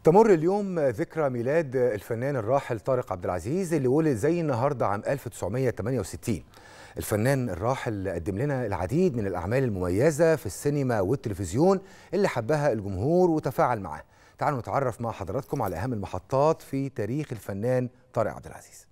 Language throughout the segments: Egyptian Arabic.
تمر اليوم ذكرى ميلاد الفنان الراحل طارق عبد العزيز اللي ولد زي النهارده عام 1968 الفنان الراحل قدم لنا العديد من الأعمال المميزة في السينما والتلفزيون اللي حبها الجمهور وتفاعل معاه تعالوا نتعرف مع حضراتكم على أهم المحطات في تاريخ الفنان طارق عبد العزيز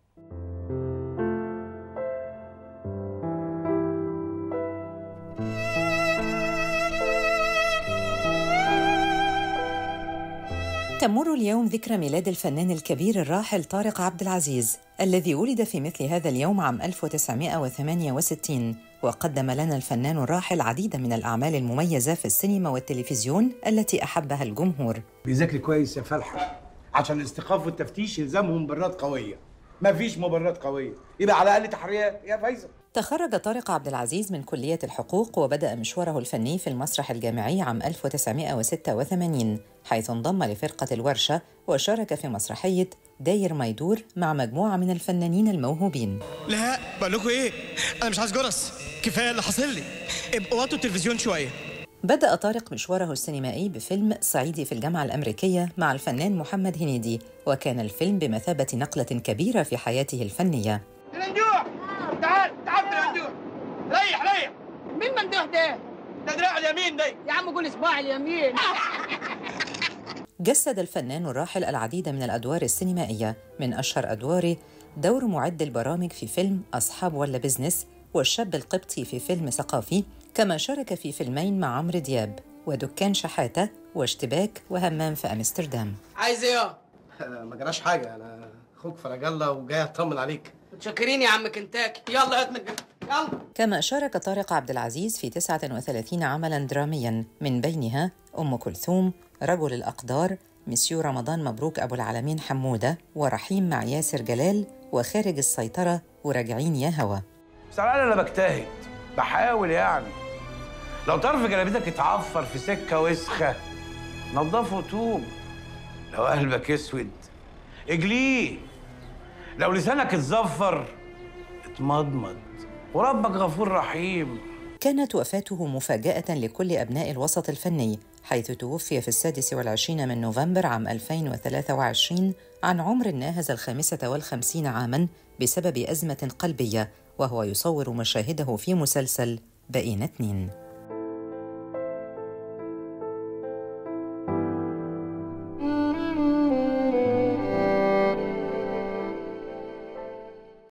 تمر اليوم ذكرى ميلاد الفنان الكبير الراحل طارق عبد العزيز الذي ولد في مثل هذا اليوم عام 1968 وقدم لنا الفنان الراحل عديدا من الأعمال المميزة في السينما والتلفزيون التي أحبها الجمهور بيذاكري كويس يا فلحة عشان الاستيقاف والتفتيش يلزمهم مبررات قوية مفيش مبررات قوية يبقى على الأقل تحريات يا فايزة تخرج طارق عبد العزيز من كلية الحقوق وبدأ مشواره الفني في المسرح الجامعي عام 1986 حيث انضم لفرقة الورشة وشارك في مسرحية داير ما يدور مع مجموعة من الفنانين الموهوبين لا بقول لكم ايه انا مش عايز جرس كفايه اللي حاصل لي ابقوا وطوا التلفزيون شويه بدأ طارق مشواره السينمائي بفيلم صعيدي في الجامعة الأمريكية مع الفنان محمد هنيدي وكان الفيلم بمثابة نقلة كبيرة في حياته الفنية ممدوح تعال تعال ممدوح ريح ريح مين ممدوح ده؟ ده دراع اليمين دي يا عم قول صباع اليمين جسد الفنان الراحل العديد من الأدوار السينمائية من أشهر أدواره دور معد البرامج في فيلم أصحاب ولا بزنس والشاب القبطي في فيلم ثقافي كما شارك في فيلمين مع عمرو دياب ودكان شحاتة واشتباك وهمام في أمستردام عايز ايه؟ ما جراش حاجة أنا أخوك فرج الله وجاي أطمن عليك متشكرين يا عم كنتاكي يلا هات من يلا كما شارك طارق عبد العزيز في 39 عملا دراميا من بينها أم كلثوم رجل الأقدار مسيو رمضان مبروك أبو العالمين حمودة ورحيم مع ياسر جلال وخارج السيطرة وراجعين يا هوا بصراحة أنا بجتهد بحاول يعني لو طرف جلابيتك اتعفر في سكة وسخة نضفه وتوب لو قلبك اسود اجليه لو لسانك اتزفر اتمضمض وربك غفور رحيم كانت وفاته مفاجأة لكل أبناء الوسط الفني حيث توفي في السادس والعشرين من نوفمبر عام 2023 عن عمر ناهز الخامسة والخمسين عاماً بسبب أزمة قلبية وهو يصور مشاهده في مسلسل بقينا اتنين